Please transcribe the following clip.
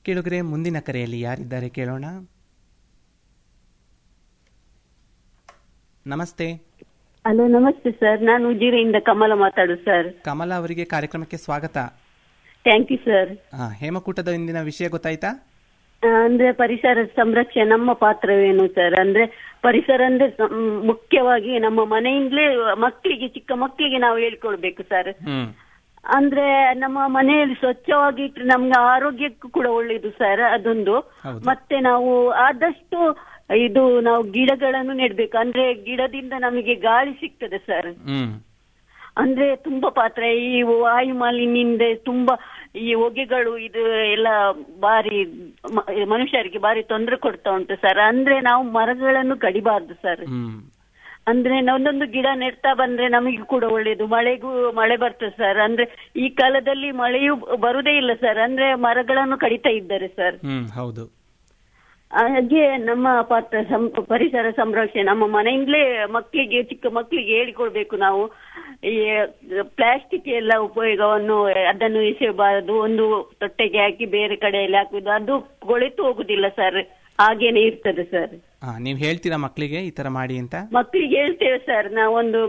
ಕೇಳುಗರೆ ಮುಂದಿನ ಕರೆಯಲ್ಲಿ ಯಾರಿದ್ದಾರೆ ಕೇಳೋಣ ನಮಸ್ತೆ ಹಲೋ ನಮಸ್ತೆ ಸರ್ ನಾನು ಉಜಿರೆಯಿಂದ ಕಮಲ ಮಾತಾಡುದು ಸರ್ ಕಮಲ ಅವರಿಗೆ ಕಾರ್ಯಕ್ರಮಕ್ಕೆ ಸ್ವಾಗತ ಥ್ಯಾಂಕ್ ಯು ಸರ್ ಆ, ಹೇಮಕೂಟದ ಇಂದಿನ ವಿಷಯ ಗೊತ್ತಾಯ್ತಾ ಅಂದ್ರೆ ಪರಿಸರ ಸಂರಕ್ಷಣೆ ನಮ್ಮ ಪಾತ್ರವೇನು ಸರ್ ಅಂದ್ರೆ ಪರಿಸರ ಅಂದ್ರೆ ಸ- ಮ್, ಮುಖ್ಯವಾಗಿ ನಮ್ಮ ಮನೆಯಿಂದಲೇ ಮಕ್ಕಳಿಗೆ ಚಿಕ್ಕ ಮಕ್ಕಳಿಗೆ ನಾವು ಹೇಳ್ಕೊಳ್ಬೇಕು ಸರ್ ಹ್ಮ್ ಅಂದ್ರೆ ನಮ್ಮ ಮನೆಯಲ್ಲಿ ಸ್ವಚ್ಛವಾಗಿ ಇಟ್ರೆ ನಮ್ಗೆ ಆರೋಗ್ಯಕ್ಕೂ ಕೂಡ ಒಳ್ಳೇದು ಸರ್ ಅದೊಂದು ಹೌದು. ಮತ್ತೆ ನಾವು ಆದಷ್ಟು ಇದು ನಾವು ಗಿಡಗಳನ್ನು ನೆಡ್ಬೇಕು ಅಂದ್ರೆ ಗಿಡದಿಂದ ನಮಗೆ ಗಾಳಿ ಸಿಗ್ತದೆ ಸರ್ ಹ್ಮ್ ಅಂದ್ರೆ ತುಂಬಾ ಪಾತ್ರ ಈ ವಾಯು ಮಾಲಿನ್ಯದಿಂದ ತುಂಬಾ ಈ ಹೊಗೆಗಳು ಇದು ಎಲ್ಲ ಬಾರಿ ಮ- ಮನುಷ್ಯರಿಗೆ ಬಾರಿ ತೊಂದರೆ ಕೊಡ್ತಾ ಉಂಟು ಸರ್ ಅಂದ್ರೆ ನಾವು ಮರಗಳನ್ನು ಕಡಿಬಾರ್ದು ಸರ್ ಹ್ಮ್ ಅಂದ್ರೆ ಒಂದೊಂದು ಗಿಡ ನೆಡ್ತಾ ಬಂದ್ರೆ ನಮಗೆ ಕೂಡ ಒಳ್ಳೇದು ಮಳೆಗೂ ಮಳೆ ಬರ್ತದೆ ಸರ್ ಅಂದ್ರೆ ಈ ಕಾಲದಲ್ಲಿ ಮಳೆಯೂ ಬರುದೇ ಇಲ್ಲ ಸರ್ ಅಂದ್ರೆ ಮರಗಳನ್ನು ಕಡಿತಾ ಇದ್ದಾರೆ ಸರ್ ಹ್ಮ್ ಹೌದು ಹಾಗೆ ನಮ್ಮ ಪಾತ್ರ ಸಂ- ಪರಿಸರ ಸಂರಕ್ಷಣೆ ನಮ್ಮ ಮನೆಯಿಂದಲೇ ಮಕ್ಕಳಿಗೆ ಚಿಕ್ಕ ಮಕ್ಕಳಿಗೆ ಹೇಳಿಕೊಡ್ಬೇಕು ನಾವು ಈ ಪ್ಲಾಸ್ಟಿಕ್ ಎಲ್ಲ ಉಪಯೋಗವನ್ನು ಅದನ್ನು ಎಸೆಯಬಾರದು ಒಂದು ತೊಟ್ಟೆಗೆ ಹಾಕಿ ಬೇರೆ ಕಡೆಯಲ್ಲಿ ಹಾಕುದು ಅದು ಕೊಳೆತು ಹೋಗುದಿಲ್ಲ ಸರ್ ಹಾಗೇನೆ ಇರ್ತದೆ ಸರ್ ಹಾ ನೀವು ಹೇಳ್ತೀರಾ ಮಕ್ಕಳಿಗೆ ಈ ತರ ಮಾಡಿ ಅಂತ ಮಕ್ಕಳಿಗೆ ಹೇಳ್ತೇವೆ ಸರ್ ನಾವೊಂದು